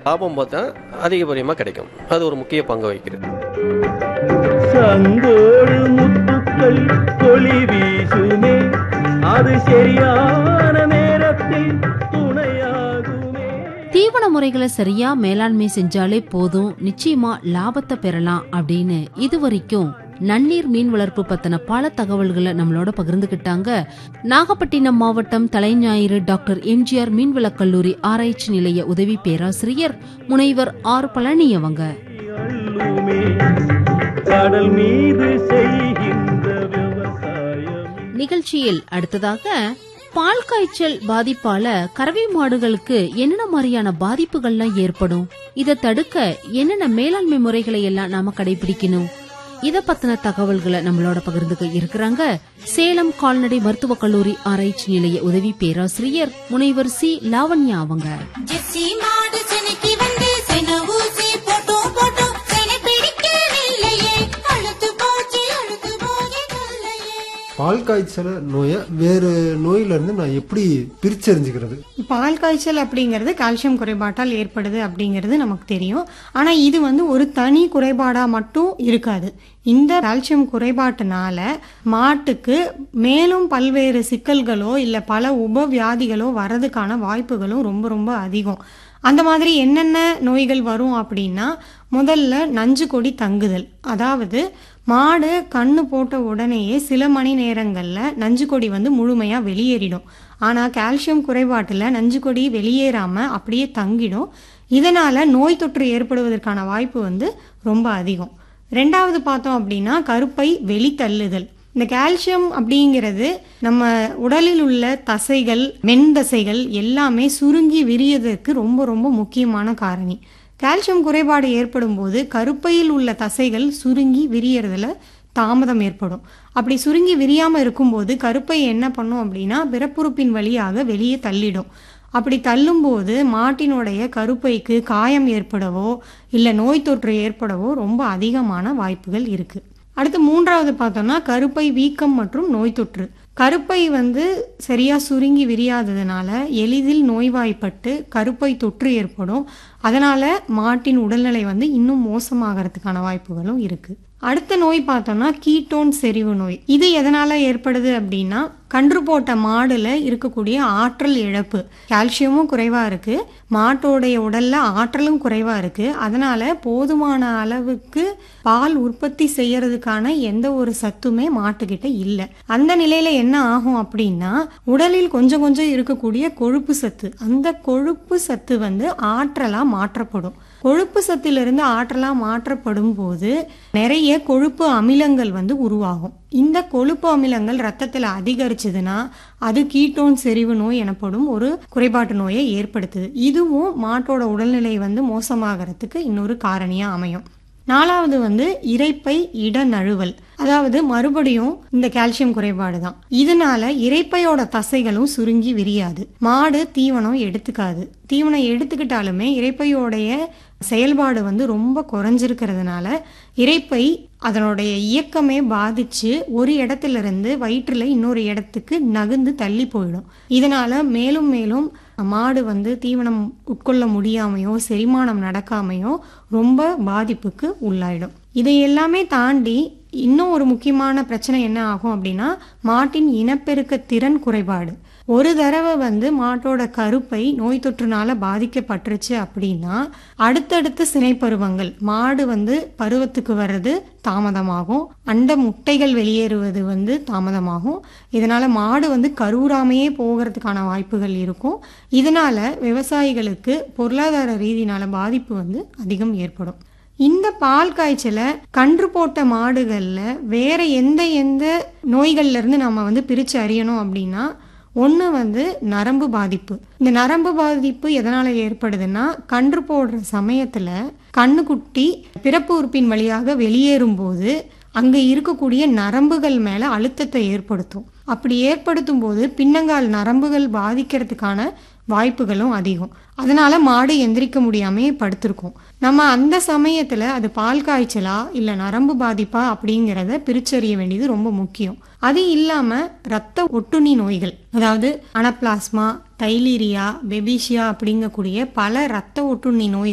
லாபம் பார்த்தா அதிகபடியமாக கிடைக்கும் அது ஒரு முக்கிய பங்கு வகிக்கிறது சங்கோடு முத்துக்கள் ஒளி வீசுமே அது சரியான நேரத்தில் துணையாகுமே தீவன முறைகளை சரியா மேலாண்மை செஞ்சாலே போதும் நிச்சயமா லாபத்தை பெறலாம் அப்படின்னு இதுவரைக்கும் நன்னீர் மீன் வளர்ப்பு பத்தின பல தகவல்களை நம்மளோட பகிர்ந்துகிட்டாங்க நாகப்பட்டினம் மாவட்டம் தலைஞாயிறு டாக்டர் எம்ஜிஆர் மீன்வளக் கல்லூரி ஆராய்ச்சி நிலைய உதவி பேராசிரியர் முனைவர் ஆர் பழனி அவங்க அள்ளுமே கடல் மீது செய்கின்ற விவசாயம் நிகழ்ச்சியில் அடுத்ததாக பால் காய்ச்சல் பாதிப்பால கறவை மாடுகளுக்கு என்னென்ன மாதிரியான பாதிப்புகள்லாம் ஏற்படும் இதை தடுக்க என்னென்ன மேலாண்மை முறைகளை எல்லாம் நாம கடைபிடிக்கணும் இத பத்தின தகவல்களை நம்மளோட பகிர்ந்துக்க இருக்கிறாங்க சேலம் கால்நடை மருத்துவக் கல்லூரி ஆராய்ச்சி நிலைய உதவி பேராசிரியர் முனைவர் சி லாவண்யா அவங்க ஜெர்சி மாடு செனைக்கு வந்து சென ஊசி போட்டோம் போட்டோம் செனை பிடிக்கவில்லையே அழுத்து போச்சு அழுத்து போகி சொல்லையே பால் காய்ச்சல் நோயை வேறு நோயில இருந்து நான் எப்படி பிரிச்சறிஞ்சுக்கிறது பால் காய்ச்சல் அப்படிங்கிறது கால்சியம் குறைபாட்டால் ஏற்படுது அப்படிங்கிறது நமக்கு தெரியும் ஆனா இது வந்து ஒரு தனி குறைபாடா மட்டும் இருக்காது இந்த கால்சியம் குறைபாட்டுனால மாட்டுக்கு மேலும் பல்வேறு சிக்கல்களோ இல்ல பல உபவியாதிகளோ வரதுக்கான வாய்ப்புகளும் ரொம்ப ரொம்ப அதிகம் அந்த மாதிரி என்னென்ன நோய்கள் வரும் அப்படின்னா முதல்ல நஞ்சு கொடி தங்குதல் அதாவது மாடு கண்ணு போட்ட உடனேயே சில மணி நேரங்களில் நஞ்சு கொடி வந்து முழுமையாக வெளியேறிடும் ஆனால் கால்சியம் குறைபாட்டில் நஞ்சு கொடி வெளியேறாமல் அப்படியே தங்கிடும் இதனால் நோய் தொற்று ஏற்படுவதற்கான வாய்ப்பு வந்து ரொம்ப அதிகம் ரெண்டாவது பார்த்தோம் அப்படின்னா கருப்பை வெளித்தள்ளுதல் இந்த கால்சியம் அப்படிங்கிறது நம்ம உடலில் உள்ள தசைகள் மென்தசைகள் எல்லாமே சுருங்கி விரியதற்கு ரொம்ப ரொம்ப முக்கியமான காரணி கால்சியம் குறைபாடு ஏற்படும் போது கருப்பையில் உள்ள தசைகள் சுருங்கி விரியறதுல தாமதம் ஏற்படும் அப்படி சுருங்கி விரியாம இருக்கும்போது கருப்பை என்ன பண்ணும் அப்படின்னா பிறப்புறுப்பின் வழியாக வெளியே தள்ளிடும் அப்படி தள்ளும்போது மாட்டினுடைய கருப்பைக்கு காயம் ஏற்படவோ இல்லை நோய் தொற்று ஏற்படவோ ரொம்ப அதிகமான வாய்ப்புகள் இருக்கு அடுத்து மூன்றாவது பார்த்தோம்னா கருப்பை வீக்கம் மற்றும் நோய் தொற்று கருப்பை வந்து சரியா சுருங்கி விரியாததுனால எளிதில் நோய்வாய்ப்பட்டு கருப்பை தொற்று ஏற்படும் அதனால மாட்டின் உடல்நிலை வந்து இன்னும் மோசமாகறதுக்கான வாய்ப்புகளும் இருக்கு அடுத்த நோய் பார்த்தோம்னா கீட்டோன் செறிவு நோய் இது எதனால ஏற்படுது அப்படின்னா கன்று போட்ட மாடுல இருக்கக்கூடிய ஆற்றல் இழப்பு கால்சியமும் குறைவா இருக்கு மாட்டோடைய உடல்ல ஆற்றலும் குறைவா இருக்கு அதனால போதுமான அளவுக்கு பால் உற்பத்தி செய்யறதுக்கான எந்த ஒரு சத்துமே மாட்டுக்கிட்ட இல்லை அந்த நிலையில என்ன ஆகும் அப்படின்னா உடலில் கொஞ்சம் கொஞ்சம் இருக்கக்கூடிய கொழுப்பு சத்து அந்த கொழுப்பு சத்து வந்து ஆற்றலா மாற்றப்படும் கொழுப்பு சத்திலிருந்து ஆற்றலா மாற்றப்படும் போது நிறைய கொழுப்பு அமிலங்கள் வந்து உருவாகும் இந்த கொழுப்பு அமிலங்கள் ரத்தத்தில் அதிகரிச்சதுன்னா அது கீட்டோன் செறிவு நோய் எனப்படும் ஒரு குறைபாட்டு நோயை ஏற்படுத்துது இதுவும் மாட்டோட உடல்நிலை வந்து மோசமாகறதுக்கு இன்னொரு காரணியா அமையும் நாலாவது வந்து இரைப்பை இடநழுவல் அதாவது மறுபடியும் இந்த கால்சியம் குறைபாடு தான் இதனால இரைப்பையோட தசைகளும் சுருங்கி விரியாது மாடு தீவனம் எடுத்துக்காது தீவனம் எடுத்துக்கிட்டாலுமே இரைப்பையோடைய செயல்பாடு வந்து ரொம்ப குறைஞ்சிருக்கிறதுனால இரைப்பை அதனுடைய இயக்கமே பாதிச்சு ஒரு இடத்துல இருந்து வயிற்றுல இன்னொரு இடத்துக்கு நகுந்து தள்ளி போயிடும் இதனால மேலும் மேலும் மாடு வந்து தீவனம் உட்கொள்ள முடியாமையோ செரிமானம் நடக்காமையோ ரொம்ப பாதிப்புக்கு உள்ளாயிடும் இதை எல்லாமே தாண்டி இன்னும் ஒரு முக்கியமான பிரச்சனை என்ன ஆகும் அப்படின்னா மாட்டின் இனப்பெருக்க திறன் குறைபாடு ஒரு தடவை வந்து மாட்டோட கருப்பை நோய் தொற்றுனால பாதிக்கப்பட்டுருச்சு அப்படின்னா அடுத்தடுத்த சினைப்பருவங்கள் மாடு வந்து பருவத்துக்கு வர்றது தாமதமாகும் அண்ட முட்டைகள் வெளியேறுவது வந்து தாமதமாகும் இதனால மாடு வந்து கருவுறாமையே போகிறதுக்கான வாய்ப்புகள் இருக்கும் இதனால விவசாயிகளுக்கு பொருளாதார ரீதினால பாதிப்பு வந்து அதிகம் ஏற்படும் இந்த பால் காய்ச்சலை கன்று போட்ட மாடுகள்ல வேற எந்த எந்த நோய்கள்ல இருந்து நம்ம வந்து பிரிச்சு அறியணும் அப்படின்னா ஒன்று வந்து நரம்பு பாதிப்பு இந்த நரம்பு பாதிப்பு எதனால் ஏற்படுதுன்னா கன்று போடுற சமயத்தில் கண்ணுக்குட்டி பிறப்பு உறுப்பின் வழியாக வெளியேறும் போது அங்கே இருக்கக்கூடிய நரம்புகள் மேலே அழுத்தத்தை ஏற்படுத்தும் அப்படி ஏற்படுத்தும் போது பின்னங்கால் நரம்புகள் பாதிக்கிறதுக்கான வாய்ப்புகளும் அதிகம் அதனால மாடு எந்திரிக்க முடியாமே படுத்திருக்கும் நம்ம அந்த சமயத்துல அது பால் காய்ச்சலா இல்ல நரம்பு பாதிப்பா அப்படிங்கிறத பிரிச்சறிய வேண்டியது ரொம்ப முக்கியம் அது இல்லாம ரத்த ஒட்டுண்ணி நோய்கள் அதாவது அனப்ளாஸ்மா தைலீரியா பெபிஷியா அப்படிங்கக்கூடிய பல ரத்த ஒட்டுண்ணி நோய்